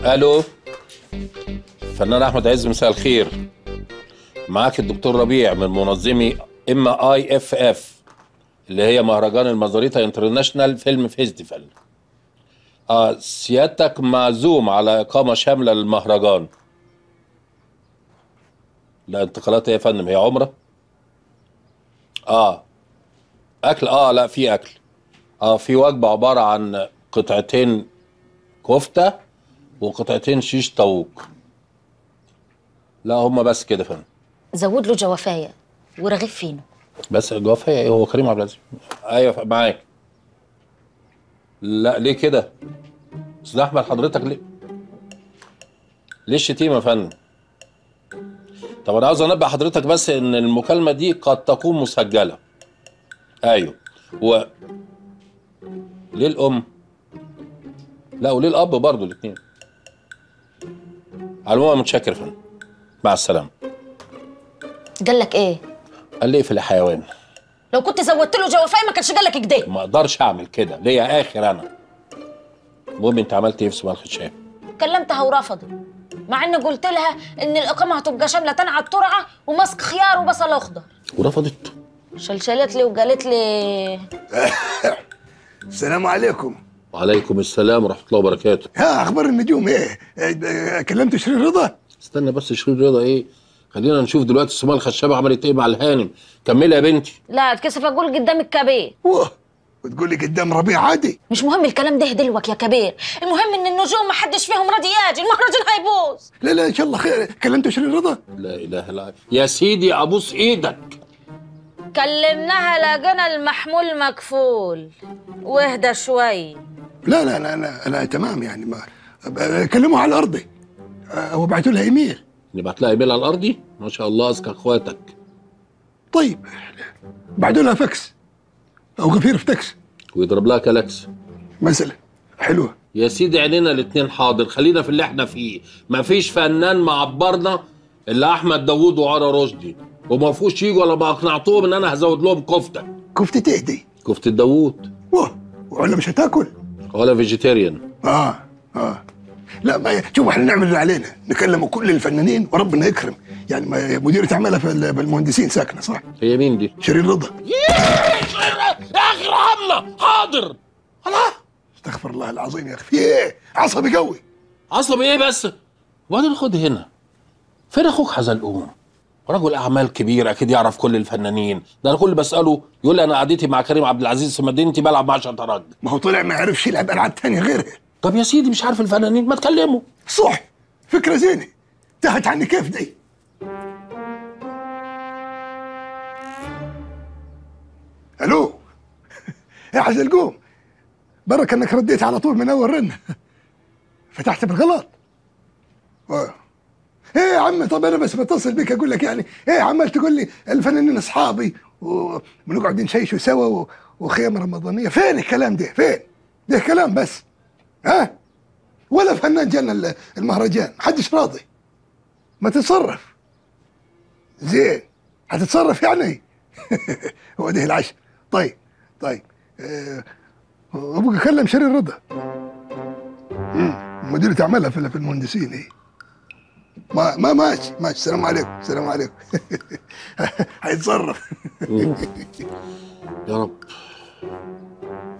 الو فنان احمد عز مساء الخير معاك الدكتور ربيع من منظمي ام اي اف اف اللي هي مهرجان المزاريطه انترناشونال فيلم فيستيفال اه سيادتك معزوم على اقامه شامله للمهرجان لا انتقالات إيه يا فندم هي عمره اه اكل اه لا في اكل اه في وجبه عباره عن قطعتين كفته وقطعتين شيش طاووق لا هما بس كده يا فندم زود له جوافايه ورغيف فينو بس الجوافية ايه هو كريم عبد العزيز ايوه ف- معاك لا ليه كده استاذ احمد حضرتك ليه ليه الشتيمه يا فندم طب انا عاوز انبه حضرتك بس ان المكالمه دي قد تكون مسجله ايوه و ليه الام لا وليه الاب برضه الاثنين على العموم متشكر يا فندم مع السلامه قال لك ايه قال لي اقفل يا حيوان لو كنت زودت له جوافايه ما كانش قال لك كده ما اقدرش اعمل كده ليا اخر انا المهم انت عملت ايه في سمال الخشاب كلمتها ورفضت مع اني قلت لها ان الاقامه هتبقى شامله تنعى الترعه ومسك خيار وبصل اخضر ورفضت شلشلت لي وقالت لي السلام عليكم وعليكم السلام ورحمه الله وبركاته ها اخبار النجوم ايه آه، كلمت شيرين رضا استنى بس شيرين رضا ايه خلينا نشوف دلوقتي سمال الخشابه عملت ايه مع الهانم كملي يا بنتي لا اتكسف اقول قدام الكبير واه وتقول لي قدام ربيع عادي مش مهم الكلام ده دلوك يا كبير المهم ان النجوم ما حدش فيهم راضي ياجي المهرجان هيبوظ لا لا ان شاء الله خير كلمت شيرين رضا لا اله الا الله يا سيدي ابوس ايدك كلمناها لقينا المحمول مكفول واهدى شوي لا لا لا انا انا تمام يعني ما آه، كلموها على ارضي آه، وبعتوا لها ايميل نبعت لها ايميل على الارضي ما شاء الله اذكى اخواتك طيب بعتوا لها فاكس او غفير في تاكس ويضرب لها كلاكس مثلا حلوه يا سيدي عينينا الاتنين حاضر خلينا في اللي احنا فيه مفيش فنان معبرنا الا احمد داوود وعرا رشدي وما فيهوش يجوا ولا ما اقنعتهم ان انا هزود لهم كفته كفتة تهدي كفته داوود واه ولا مش هتاكل ولا فيجيتيريان اه اه لا ما شوف احنا نعمل اللي علينا نكلم كل الفنانين وربنا يكرم يعني ما مديرة اعمالها في ال- بالمهندسين ساكنه صح؟ هي مين دي؟ شيرين رضا يا اخي ارحمنا حاضر الله استغفر الله العظيم يا اخي في ايه؟ عصبي قوي عصبي ايه بس؟ وبعدين خد هنا فين اخوك حزلقوم؟ رجل اعمال كبير اكيد يعرف كل الفنانين ده انا كل اللي بساله يقول لي انا قعدتي مع كريم عبد العزيز في مدينتي بلعب مع شطرنج ما هو طلع ما يعرفش يلعب العاب تانية غيرها طب يا سيدي مش عارف الفنانين ما تكلمه صح فكره زينه تهت عني كيف دي الو يا حزلقوم برك انك رديت على طول من اول رنه فتحت بالغلط آه. ايه يا عمي طب انا بس بتصل بك اقول لك يعني ايه عمال تقول لي الفنانين اصحابي و- ونقعد نشيشوا سوا و- وخيام رمضانيه فين الكلام ده فين ده كلام بس ها ولا فنان جانا ال- المهرجان محدش راضي ما تتصرف زين هتتصرف يعني هو ده العشاء طيب طيب أه ابوك اكلم شيرين رضا مم، مديرة اعمالها في في المهندسين ايه ما ما ماشي ماشي السلام عليكم السلام عليكم هيتصرف يا رب